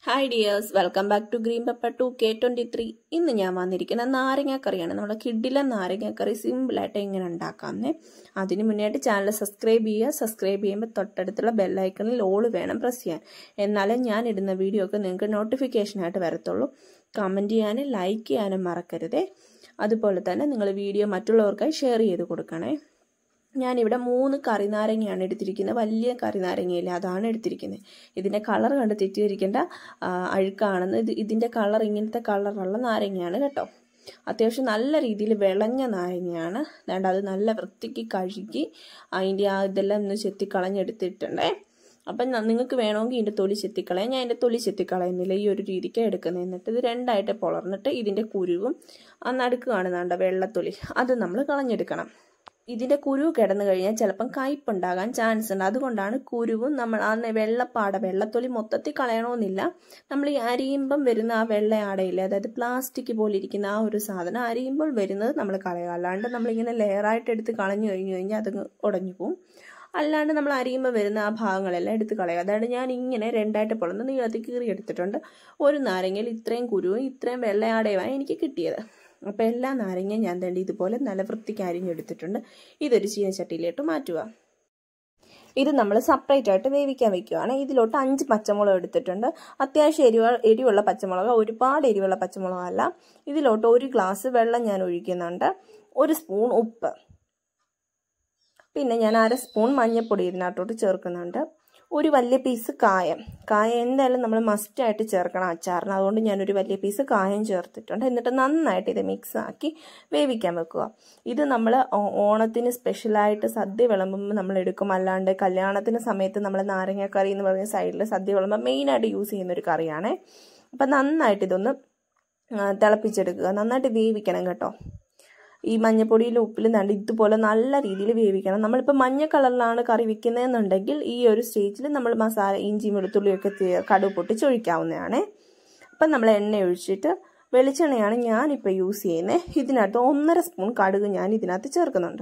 hi dears welcome back to Green Pepper two K twenty three ഇന്ന് ഞാൻ വന്നിരിക്കുന്ന നാരങ്ങാക്കറിയാണ് നമ്മുടെ കിഡിലെ നാരങ്ങാക്കറി സിമ്പിളായിട്ട് എങ്ങനെ ഉണ്ടാക്കാമെന്നേ അതിന് മുന്നേയായിട്ട് ചാനൽ സബ്സ്ക്രൈബ് ചെയ്യുക സബ്സ്ക്രൈബ് ചെയ്യുമ്പോൾ തൊട്ടടുത്തുള്ള ബെല്ലൈക്കണിൽ ഓള് വേണം പ്രസ് ചെയ്യാൻ എന്നാലേ ഞാൻ ഇടുന്ന വീഡിയോ ഒക്കെ നിങ്ങൾക്ക് നോട്ടിഫിക്കേഷനായിട്ട് വരത്തുള്ളൂ കമൻറ്റ് ചെയ്യാനും ലൈക്ക് ചെയ്യാനും മറക്കരുതേ അതുപോലെ തന്നെ നിങ്ങൾ വീഡിയോ മറ്റുള്ളവർക്കായി ഷെയർ ചെയ്ത് കൊടുക്കണേ ഞാനിവിടെ മൂന്ന് കറിനാരങ്ങയാണ് എടുത്തിരിക്കുന്നത് വലിയ കറിനാരങ്ങയില്ല അതാണ് എടുത്തിരിക്കുന്നത് ഇതിൻ്റെ കളർ കണ്ട് തെറ്റിദ്ധരിക്കേണ്ട അഴുക്കാണെന്ന് ഇത് ഇതിൻ്റെ കളർ ഇങ്ങനത്തെ കളറുള്ള നാരങ്ങയാണ് കേട്ടോ അത്യാവശ്യം നല്ല രീതിയിൽ വിളഞ്ഞ നാരങ്ങയാണ് അതുകൊണ്ട് അത് നല്ല വൃത്തിക്ക് കഴുകി അതിൻ്റെ ആ ഇതെല്ലാം ഒന്ന് ചെത്തിക്കളഞ്ഞെടുത്തിട്ടുണ്ടേ അപ്പം നിങ്ങൾക്ക് വേണമെങ്കിൽ ഇതിൻ്റെ തൊലി ചെത്തിക്കളയാം ഞാൻ എൻ്റെ തൊലി ചെത്തിക്കളയുന്നില്ല ഈ ഒരു രീതിക്ക് എടുക്കുന്നത് എന്നിട്ട് ഇത് രണ്ടായിട്ട് പൊളർന്നിട്ട് ഇതിൻ്റെ കുരുവും ആ നടുക്ക് കാണുന്നുണ്ട് വെള്ളത്തൊലി അത് നമ്മൾ കളഞ്ഞെടുക്കണം ഇതിൻ്റെ കുരു കിടന്നു കഴിഞ്ഞാൽ ചിലപ്പം കയ്പുണ്ടാകാൻ ചാൻസ് ഉണ്ട് അതുകൊണ്ടാണ് കുരുവും നമ്മൾ ആ വെള്ളപ്പാട വെള്ളത്തൊലി മൊത്തത്തിൽ കളയണമെന്നില്ല നമ്മൾ ഈ അരിയുമ്പം വരുന്ന ആ വെള്ള ആടയില്ലേ അതായത് പ്ലാസ്റ്റിക് പോലെ ഇരിക്കുന്ന ആ ഒരു സാധനം അരിയുമ്പോൾ വരുന്നത് നമ്മൾ കളയുക അല്ലാണ്ട് നമ്മളിങ്ങനെ ലെയറായിട്ട് എടുത്ത് കളഞ്ഞു കഴിഞ്ഞു കഴിഞ്ഞാൽ അത് ഉടഞ്ഞു പോവും അല്ലാണ്ട് നമ്മൾ അരിയുമ്പോൾ വരുന്ന ആ ഭാഗങ്ങളെല്ലാം എടുത്ത് കളയുക അതാണ് ഞാൻ ഇങ്ങനെ രണ്ടായിട്ട് പൊളന്ന് നീളത്തിൽ കീറി എടുത്തിട്ടുണ്ട് ഒരു നാരങ്ങയിൽ ഇത്രയും കുരുവും ഇത്രയും വെള്ളയാടയുമാണ് എനിക്ക് കിട്ടിയത് അപ്പോൾ എല്ലാ നാരങ്ങയും ഞാൻ തന്നെ ഇതുപോലെ നല്ല വൃത്തിക്ക് അരിഞ്ഞെടുത്തിട്ടുണ്ട് ഇതൊരു ചീനച്ചട്ടിയിലോട്ട് മാറ്റുക ഇത് നമ്മൾ സെപ്പറേറ്റ് ആയിട്ട് വേവിക്കാൻ വെക്കുകയാണ് ഇതിലോട്ട് അഞ്ച് പച്ചമുളക് എടുത്തിട്ടുണ്ട് അത്യാവശ്യം എരിവ എരിവുള്ള പച്ചമുളക് ഒരുപാട് എരിവുള്ള പച്ചമുളകല്ല ഇതിലോട്ട് ഒരു ഗ്ലാസ് വെള്ളം ഞാൻ ഒഴിക്കുന്നുണ്ട് ഒരു സ്പൂൺ ഉപ്പ് പിന്നെ ഞാൻ അര സ്പൂൺ മഞ്ഞൾപ്പൊടി ഇതിനകത്തോട്ട് ചേർക്കുന്നുണ്ട് ഒരു വലിയ പീസ് കായം കായം എന്തായാലും നമ്മൾ മസ്റ്റായിട്ട് ചേർക്കണം അച്ചാറിന് അതുകൊണ്ട് ഞാനൊരു വലിയ പീസ് കായം ചേർത്തിട്ടുണ്ട് എന്നിട്ട് നന്നായിട്ട് ഇത് മിക്സ് ആക്കി വേവിക്കാൻ വെക്കുക ഇത് നമ്മൾ ഓണത്തിന് സ്പെഷ്യലായിട്ട് സദ്യ വിളമ്പുമ്പോൾ നമ്മൾ എടുക്കും അല്ലാണ്ട് കല്യാണത്തിന് സമയത്ത് നമ്മൾ നാരങ്ങക്കറി എന്ന് പറഞ്ഞ സൈഡിൽ സദ്യ വിളമ്പുമ്പോൾ മെയിനായിട്ട് യൂസ് ചെയ്യുന്ന ഒരു കറിയാണേ അപ്പം നന്നായിട്ട് ഇതൊന്ന് തിളപ്പിച്ചെടുക്കുക നന്നായിട്ട് വേവിക്കണം കേട്ടോ ഈ മഞ്ഞപ്പൊടിയിലും ഉപ്പിലും തണ്ട് ഇതുപോലെ നല്ല രീതിയിൽ വേവിക്കണം നമ്മളിപ്പോൾ മഞ്ഞ കളറിലാണ് കറി വെക്കുന്നതെന്നുണ്ടെങ്കിൽ ഈ ഒരു സ്റ്റേജിൽ നമ്മൾ മസാല ഇഞ്ചി വെളുത്തുള്ളിയൊക്കെ കടുവ് പൊട്ടിച്ചൊഴിക്കാവുന്നതാണ് അപ്പം നമ്മൾ എണ്ണ ഒഴിച്ചിട്ട് വെളിച്ചെണ്ണയാണ് ഞാനിപ്പോൾ യൂസ് ചെയ്യുന്നത് ഇതിനകത്ത് ഒന്നര സ്പൂൺ കടുക് ഞാൻ ഇതിനകത്ത് ചേർക്കുന്നുണ്ട്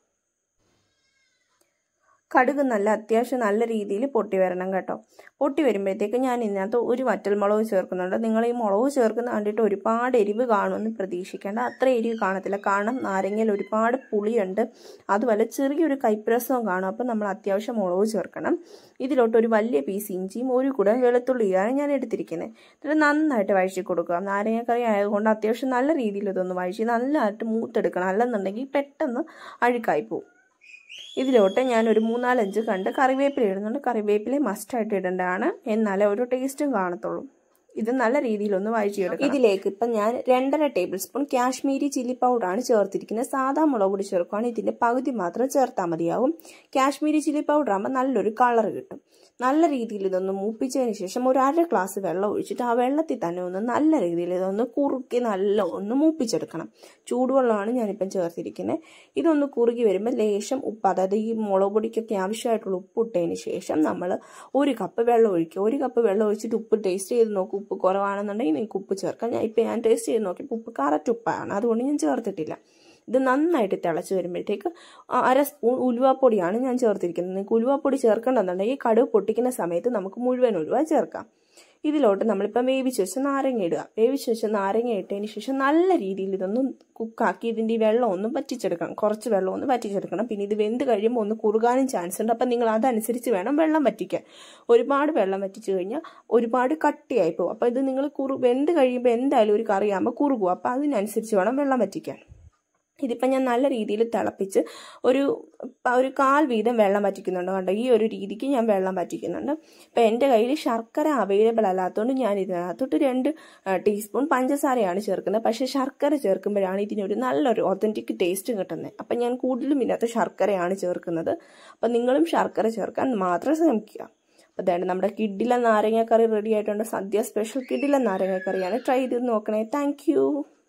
കടുക് നല്ല അത്യാവശ്യം നല്ല രീതിയിൽ പൊട്ടി വരണം കേട്ടോ പൊട്ടി വരുമ്പോഴത്തേക്ക് ഞാൻ ഇതിനകത്ത് ഒരു വറ്റൽമുളക് ചേർക്കുന്നുണ്ട് നിങ്ങൾ ഈ മുളക് ചേർക്കുന്ന കണ്ടിട്ട് ഒരുപാട് എരിവ് കാണുമെന്ന് പ്രതീക്ഷിക്കേണ്ട അത്ര എരിവ് കാണത്തില്ല കാരണം നാരങ്ങയിൽ ഒരുപാട് പുളിയുണ്ട് അതുപോലെ ചെറിയൊരു കൈപ്രസവും കാണും അപ്പം നമ്മൾ അത്യാവശ്യം മുളക് ചേർക്കണം ഇതിലോട്ട് ഒരു വലിയ പീസ് ഇഞ്ചിയും ഒരു കൂടെ വെളുത്തുള്ളിയാണ് ഞാൻ എടുത്തിരിക്കുന്നത് എന്നിട്ട് നന്നായിട്ട് വഴിച്ച് കൊടുക്കുക നാരങ്ങക്കറി ആയതുകൊണ്ട് അത്യാവശ്യം നല്ല രീതിയിൽ ഇതൊന്ന് വഴിച്ച് നല്ലതായിട്ട് മൂത്തെടുക്കണം അല്ലെന്നുണ്ടെങ്കിൽ പെട്ടെന്ന് അഴുക്കായി പോകും ഇതിലോട്ട് ഞാൻ ഒരു മൂന്നാലഞ്ച് കണ്ട് കറിവേപ്പില ഇടുന്നുണ്ട് കറിവേപ്പില മസ്റ്റായിട്ട് ഇടേണ്ടതാണ് എന്നാലേ ഒരു ടേസ്റ്റും കാണത്തുള്ളൂ ഇത് നല്ല രീതിയിലൊന്ന് വഴിച്ചെടുക്കും ഇതിലേക്ക് ഇപ്പം ഞാൻ രണ്ടര ടേബിൾ സ്പൂൺ കാശ്മീരി ചില്ലി പൗഡറാണ് ചേർത്തിരിക്കുന്നത് സാധാ മുളക് പൊടി ചേർക്കുകയാണ് ഇതിൻ്റെ പകുതി മാത്രം ചേർത്താൽ മതിയാവും കാശ്മീരി ചില്ലി പൗഡർ ആകുമ്പോൾ നല്ലൊരു കളർ കിട്ടും നല്ല രീതിയിൽ ഇതൊന്ന് മൂപ്പിച്ചതിന് ശേഷം ഒരു അര ഗ്ലാസ് വെള്ളം ഒഴിച്ചിട്ട് ആ വെള്ളത്തിൽ തന്നെ ഒന്ന് നല്ല രീതിയിൽ ഇതൊന്ന് കുറുക്കി നല്ല ഒന്ന് മൂപ്പിച്ചെടുക്കണം ചൂടുവെള്ളമാണ് ഞാനിപ്പം ചേർത്തിരിക്കുന്നത് ഇതൊന്ന് കുറുകി വരുമ്പോൾ ലേശം ഉപ്പ് അതായത് ഈ മുളക് പൊടിക്കൊക്കെ ആവശ്യമായിട്ടുള്ള ഉപ്പ് ഇട്ടതിന് ശേഷം നമ്മൾ ഒരു കപ്പ് വെള്ളം ഒഴിക്കുക ഒരു കപ്പ് വെള്ളം ഒഴിച്ചിട്ട് ഉപ്പ് ടേസ്റ്റ് ചെയ്ത് നോക്കും ഉപ്പ് കുറവാണെന്നുണ്ടെങ്കിൽ നിങ്ങൾക്ക് ഉപ്പ് ചേർക്കാം ഞാൻ ഇപ്പം ഞാൻ ടേസ്റ്റ് ചെയ്ത് നോക്കിയപ്പോൾ ഉപ്പ് കറക്റ്റ് ഉപ്പാണ് അതുകൊണ്ട് ഞാൻ ചേർത്തിട്ടില്ല ഇത് നന്നായിട്ട് തിളച്ച് വരുമ്പോഴത്തേക്ക് അര സ്പൂൺ ഉലുവാപ്പൊടിയാണ് ഞാൻ ചേർത്തിരിക്കുന്നത് നിങ്ങൾക്ക് ഉലുവാപ്പൊടി ചേർക്കേണ്ടതുണ്ടെങ്കിൽ കടുവ് പൊട്ടിക്കുന്ന സമയത്ത് നമുക്ക് മുഴുവൻ ഉലുവ ചേർക്കാം ഇതിലോട്ട് നമ്മളിപ്പം വേവിച്ച് വെച്ച നാരങ്ങ ഇടുക വേവിച്ച് വെച്ച നാരങ്ങ ഇട്ടതിന് ശേഷം നല്ല രീതിയിൽ ഇതൊന്ന് കുക്കാക്കി ഇതിൻ്റെ ഈ വെള്ളം ഒന്ന് വറ്റിച്ചെടുക്കണം കുറച്ച് വെള്ളം ഒന്ന് വറ്റിച്ചെടുക്കണം പിന്നെ ഇത് വെന്ത് കഴിയുമ്പോൾ ഒന്ന് കുറുകാനും ചാൻസ് ഉണ്ട് അപ്പം നിങ്ങൾ അതനുസരിച്ച് വേണം വെള്ളം വറ്റിക്കാൻ ഒരുപാട് വെള്ളം വറ്റിച്ചു കഴിഞ്ഞാൽ ഒരുപാട് കട്ടിയായി പോകും അപ്പോൾ ഇത് നിങ്ങൾ കുറു വെന്ത് കഴിയുമ്പോൾ എന്തായാലും ഒരു കറിയാകുമ്പോൾ കുറുകും അപ്പോൾ അതിനനുസരിച്ച് വേണം വെള്ളം വറ്റിക്കാൻ ഇതിപ്പം ഞാൻ നല്ല രീതിയിൽ തിളപ്പിച്ച് ഒരു ഒരു കാൽ വീതം വെള്ളം വറ്റിക്കുന്നുണ്ട് കണ്ടോ ഈ ഒരു രീതിക്ക് ഞാൻ വെള്ളം വറ്റിക്കുന്നുണ്ട് ഇപ്പം എൻ്റെ കയ്യിൽ ശർക്കര അവൈലബിൾ അല്ലാത്തതുകൊണ്ട് ഞാൻ ഇതിനകത്തോട്ട് രണ്ട് ടീസ്പൂൺ പഞ്ചസാരയാണ് ചേർക്കുന്നത് പക്ഷേ ശർക്കര ചേർക്കുമ്പോഴാണ് ഇതിനൊരു നല്ലൊരു ഒത്തൻറ്റിക് ടേസ്റ്റ് കിട്ടുന്നത് അപ്പം ഞാൻ കൂടുതലും ഇതിനകത്ത് ശർക്കരയാണ് ചേർക്കുന്നത് അപ്പം നിങ്ങളും ശർക്കര ചേർക്കാൻ മാത്രം ശ്രമിക്കുക അപ്പോൾ അതായത് നമ്മുടെ കിഡില നാരങ്ങക്കറി റെഡി ആയിട്ടുണ്ട് സദ്യ സ്പെഷ്യൽ കിഡില നാരങ്ങക്കറിയാണ് ട്രൈ ചെയ്ത് നോക്കണേ താങ്ക്